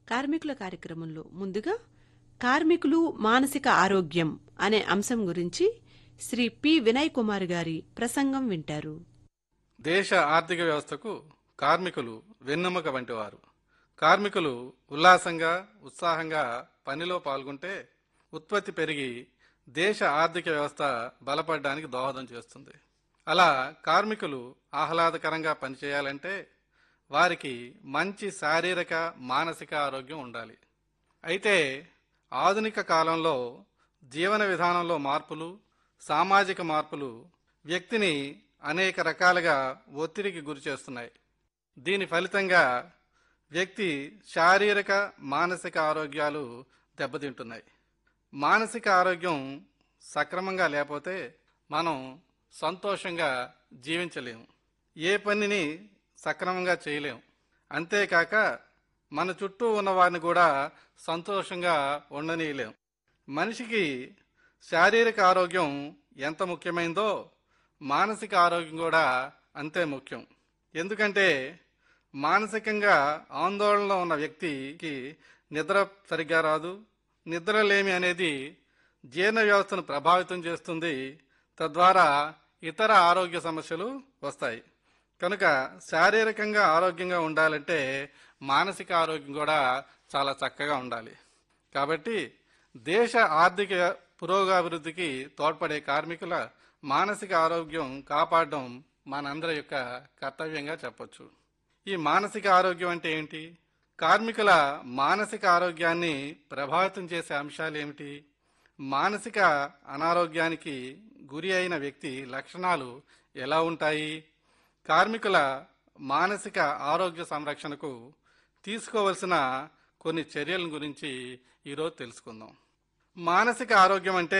కార్మికుల కార్యక్రమంలో ముందుగా కార్మికులు మానసిక ఆరోగ్యం అనే అంశం గురించి శ్రీ పి వినయ్ కుమార్ గారి ప్రసంగం వింటారు దేశ ఆర్థిక వ్యవస్థకు కార్మికులు వెన్నెముక వంటివారు కార్మికులు ఉల్లాసంగా ఉత్సాహంగా పనిలో పాల్గొంటే ఉత్పత్తి పెరిగి దేశ ఆర్థిక వ్యవస్థ బలపడడానికి దోహదం చేస్తుంది అలా కార్మికులు ఆహ్లాదకరంగా పనిచేయాలంటే వారికి మంచి శారీరక మానసిక ఆరోగ్యం ఉండాలి అయితే ఆధునిక కాలంలో జీవన విధానంలో మార్పులు సామాజిక మార్పులు వ్యక్తిని అనేక రకాలుగా ఒత్తిడికి గురి చేస్తున్నాయి దీని ఫలితంగా వ్యక్తి శారీరక మానసిక ఆరోగ్యాలు దెబ్బతింటున్నాయి మానసిక ఆరోగ్యం సక్రమంగా లేకపోతే మనం సంతోషంగా జీవించలేము ఏ పనిని సక్రమంగా చేయలేం అంతేకాక మన చుట్టూ ఉన్న వారిని కూడా సంతోషంగా ఉండనీయలేం మనిషికి శారీరక ఆరోగ్యం ఎంత ముఖ్యమైందో మానసిక ఆరోగ్యం కూడా అంతే ముఖ్యం ఎందుకంటే మానసికంగా ఆందోళనలో ఉన్న వ్యక్తికి నిద్ర సరిగ్గా రాదు నిద్రలేమి అనేది జీర్ణ వ్యవస్థను ప్రభావితం చేస్తుంది తద్వారా ఇతర ఆరోగ్య సమస్యలు వస్తాయి కనుక శారీరకంగా ఆరోగ్యంగా ఉండాలంటే మానసిక ఆరోగ్యం కూడా చాలా చక్కగా ఉండాలి కాబట్టి దేశ ఆర్థిక పురోగాభివృద్ధికి తోడ్పడే కార్మికుల మానసిక ఆరోగ్యం కాపాడడం మనందరి యొక్క కర్తవ్యంగా చెప్పొచ్చు ఈ మానసిక ఆరోగ్యం అంటే ఏంటి కార్మికుల మానసిక ఆరోగ్యాన్ని ప్రభావితం చేసే అంశాలు ఏమిటి మానసిక అనారోగ్యానికి గురి అయిన వ్యక్తి లక్షణాలు ఎలా ఉంటాయి కార్మికుల మానసిక ఆరోగ్య సంరక్షణకు తీసుకోవలసిన కొన్ని చర్యల గురించి ఈరోజు తెలుసుకుందాం మానసిక ఆరోగ్యం అంటే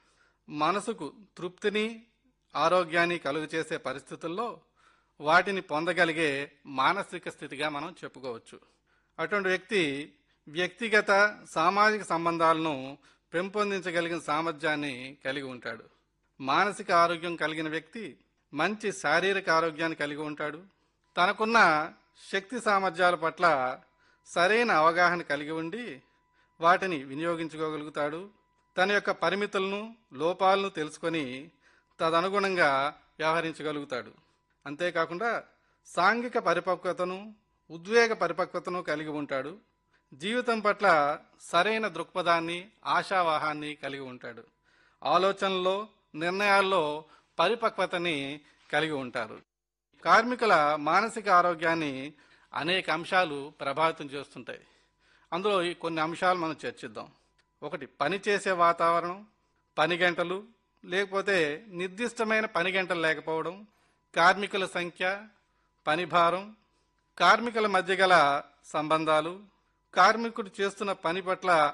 మనసుకు తృప్తిని ఆరోగ్యాన్ని కలుగు చేసే పరిస్థితుల్లో వాటిని పొందగలిగే మానసిక స్థితిగా మనం చెప్పుకోవచ్చు అటువంటి వ్యక్తి వ్యక్తిగత సామాజిక సంబంధాలను పెంపొందించగలిగిన సామర్థ్యాన్ని కలిగి ఉంటాడు మానసిక ఆరోగ్యం కలిగిన వ్యక్తి మంచి శారీరక ఆరోగ్యాన్ని కలిగి ఉంటాడు తనకున్న శక్తి సామర్థ్యాల పట్ల సరైన అవగాహన కలిగి ఉండి వాటిని వినియోగించుకోగలుగుతాడు తన యొక్క పరిమితులను లోపాలను తెలుసుకొని తదనుగుణంగా వ్యవహరించగలుగుతాడు అంతేకాకుండా సాంఘిక పరిపక్వతను ఉద్వేగ పరిపక్వతను కలిగి ఉంటాడు జీవితం పట్ల సరైన దృక్పథాన్ని ఆశావాహాన్ని కలిగి ఉంటాడు ఆలోచనల్లో నిర్ణయాల్లో పరిపక్వతని కలిగి ఉంటారు కార్మికుల మానసిక ఆరోగ్యాన్ని అనేక అంశాలు ప్రభావితం చేస్తుంటాయి అందులో ఈ కొన్ని అంశాలు మనం చర్చిద్దాం ఒకటి పని చేసే వాతావరణం పని గంటలు లేకపోతే నిర్దిష్టమైన పని గంటలు లేకపోవడం కార్మికుల సంఖ్య పని భారం కార్మికుల మధ్య గల సంబంధాలు కార్మికుడు చేస్తున్న పని పట్ల